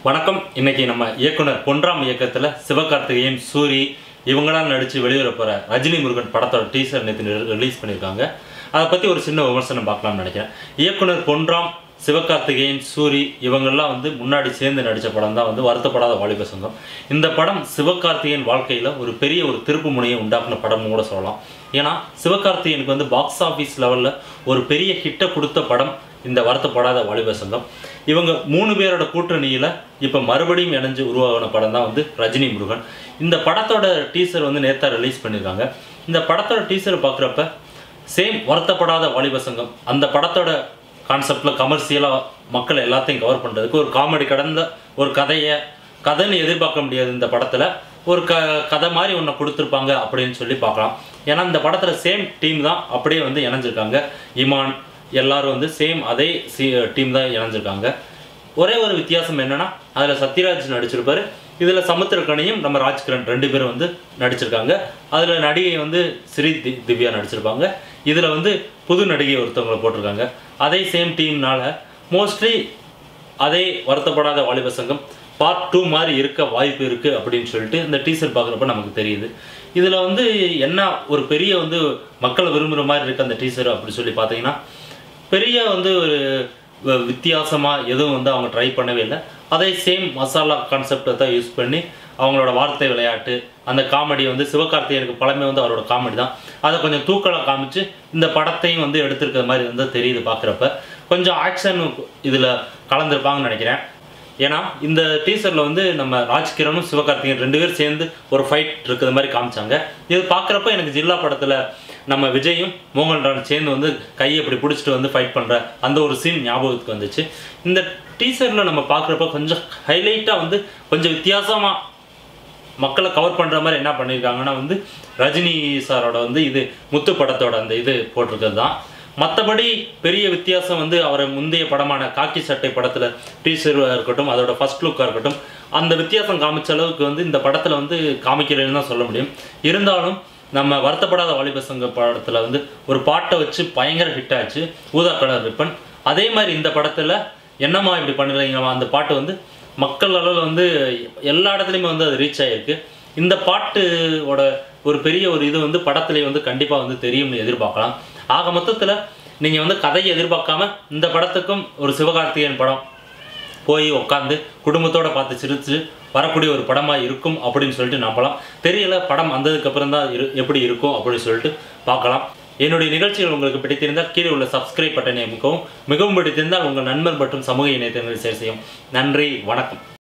வணக்கம் இன்னைக்கு நம்ம இயக்குனர் பொன்ராம் இயக்கத்தில் சிவகார்த்திகேயன் சூரி இவங்களாம் நடித்து வெளிவர போகிற ரஜினி முருகன் படத்தோட டீசர் நேற்று ரிலீஸ் பண்ணியிருக்காங்க அதை பற்றி ஒரு சின்ன விமர்சனம் பார்க்கலாம்னு நினைக்கிறேன் இயக்குனர் பொன்ராம் சிவகார்த்திகேயன் சூரி இவங்கெல்லாம் வந்து முன்னாடி சேர்ந்து நடித்த படம் தான் வந்து வருத்தப்படாத வாலிப சங்கம் இந்த படம் சிவகார்த்திகேயன் வாழ்க்கையில் ஒரு பெரிய ஒரு திருப்பு முனையை உண்டாக்குன படம்னு கூட சொல்லலாம் ஏன்னா சிவகார்த்திகேயனுக்கு வந்து பாக்ஸ் ஆஃபீஸ் லெவலில் ஒரு பெரிய ஹிட்டை கொடுத்த படம் இந்த வருத்தப்படாத வாலிப சங்கம் இவங்க மூணு பேரோட கூட்டணியில் இப்போ மறுபடியும் இணைஞ்சு உருவாகின படம் தான் வந்து ரஜினி முருகன் இந்த படத்தோட டீசர் வந்து நேத்தா ரிலீஸ் பண்ணியிருக்காங்க இந்த படத்தோட டீசரை பார்க்குறப்ப சேம் வருத்தப்படாத வாலிப சங்கம் அந்த படத்தோட கான்செப்டில் கமர்ஷியலாக மக்கள் எல்லாத்தையும் கவர் பண்ணுறதுக்கு ஒரு காமெடி கடந்த ஒரு கதையை கதைன்னு எதிர்பார்க்க முடியாது இந்த படத்தில் ஒரு க கதை மாதிரி ஒன்று கொடுத்துருப்பாங்க அப்படின்னு சொல்லி பார்க்கலாம் ஏன்னா இந்த படத்தில் சேம் டீம் தான் அப்படியே வந்து இணைஞ்சிருக்காங்க இமான் எல்லாரும் வந்து சேம் அதே சி டீம் தான் இணைஞ்சிருக்காங்க ஒரே ஒரு வித்தியாசம் என்னன்னா அதில் சத்யராஜ் நடிச்சிருப்பாரு இதில் சமுத்திரக்கனியும் நம்ம ராஜ்கிரண் ரெண்டு பேரும் வந்து நடிச்சிருக்காங்க அதில் நடிகை வந்து ஸ்ரீ தி திவ்யா நடிச்சிருப்பாங்க இதில் வந்து புது நடிகை ஒருத்தவங்களை போட்டிருக்காங்க அதே சேம் டீம்னால மோஸ்ட்லி அதே வருத்தப்படாத வாலிப சங்கம் பார்ட் டூ மாதிரி இருக்க வாய்ப்பு இருக்குது அப்படின்னு சொல்லிட்டு இந்த டீசர் பார்க்குறப்ப நமக்கு தெரியுது இதில் வந்து என்ன ஒரு பெரிய வந்து மக்களை விரும்புகிற மாதிரி இருக்குது அந்த டீசர் அப்படி சொல்லி பார்த்தீங்கன்னா பெரிய வந்து ஒரு வ- வித்தியாசமா எதுவும் வந்து அவங்க ட்ரை பண்ணவே இல்லை அதே சேம் மசாலா கான்செப்டை தான் யூஸ் பண்ணி அவங்களோட வார்த்தை விளையாட்டு அந்த காமெடி வந்து சிவகார்த்திகேயனுக்கு பழமை வந்து அவரோட காமெடி தான் அதை கொஞ்சம் தூக்கலாக காமிச்சு இந்த படத்தையும் வந்து எடுத்திருக்கிற மாதிரி வந்து தெரியுது பார்க்குறப்ப கொஞ்சம் ஆக்ஷன் இதில் கலந்துருப்பாங்கன்னு நினைக்கிறேன் ஏன்னா இந்த டீசரில் வந்து நம்ம ராஜ்கிரனும் சிவகார்த்திகேயன் ரெண்டு பேரும் சேர்ந்து ஒரு ஃபைட் இருக்கிற மாதிரி காமிச்சாங்க இது பார்க்குறப்ப எனக்கு ஜில்லா படத்தில் நம்ம விஜயும் மோகன்ரான் சேர்ந்து வந்து கையை இப்படி பிடிச்சிட்டு வந்து ஃபைட் பண்ணுற அந்த ஒரு சீன் ஞாபகத்துக்கு வந்துச்சு இந்த டீசரில் நம்ம பார்க்குறப்ப கொஞ்சம் ஹைலைட்டாக வந்து கொஞ்சம் வித்தியாசமாக மக்களை கவர் பண்ணுற மாதிரி என்ன பண்ணியிருக்காங்கன்னா வந்து ரஜினி சாரோட வந்து இது முத்து படத்தோட அந்த இது போட்டிருக்கிறது தான் மற்றபடி பெரிய வித்தியாசம் வந்து அவரை முந்தைய படமான காக்கி சட்டை படத்தில் டீசராக இருக்கட்டும் அதோட ஃபர்ஸ்ட் லுக்காக இருக்கட்டும் அந்த வித்தியாசம் காமிச்ச அளவுக்கு வந்து இந்த படத்தில் வந்து காமிக்கிறேன்னு தான் சொல்ல முடியும் இருந்தாலும் நம்ம வருத்தப்படாத வாலிப சங்க படத்தில் வந்து ஒரு பாட்டை வச்சு பயங்கர ஹிட் ஆச்சு ஊதா கலர் ரிப்பன் அதே மாதிரி இந்த படத்தில் என்னம்மா இப்படி பண்ணுறீங்கம்மா அந்த பாட்டு வந்து மக்கள் அளவில் வந்து எல்லா இடத்துலையுமே வந்து அது ரீச் ஆகிருக்கு இந்த பாட்டோட ஒரு பெரிய ஒரு இது வந்து படத்துலேயே வந்து கண்டிப்பாக வந்து தெரியும்னு எதிர்பார்க்கலாம் ஆக மொத்தத்தில் நீங்கள் வந்து கதையை எதிர்பார்க்காம இந்த படத்துக்கும் ஒரு சிவகார்த்திகேயன் படம் போய் உட்காந்து குடும்பத்தோட பார்த்து சிரிச்சு வரக்கூடிய ஒரு படமாக இருக்கும் அப்படின்னு சொல்லிட்டு நம்பலாம் தெரியல படம் வந்ததுக்கு அப்புறம் தான் இரு எப்படி இருக்கும் அப்படின்னு சொல்லிட்டு பார்க்கலாம் என்னுடைய நிகழ்ச்சிகள் உங்களுக்கு பிடித்திருந்தால் கீழே உள்ள சப்ஸ்கிரைப் பட்டனை அமைக்கவும் மிகவும் பிடித்திருந்தால் உங்கள் நண்பர் மற்றும் சமூக இணையத்தினர் ஷேர் செய்யும் நன்றி வணக்கம்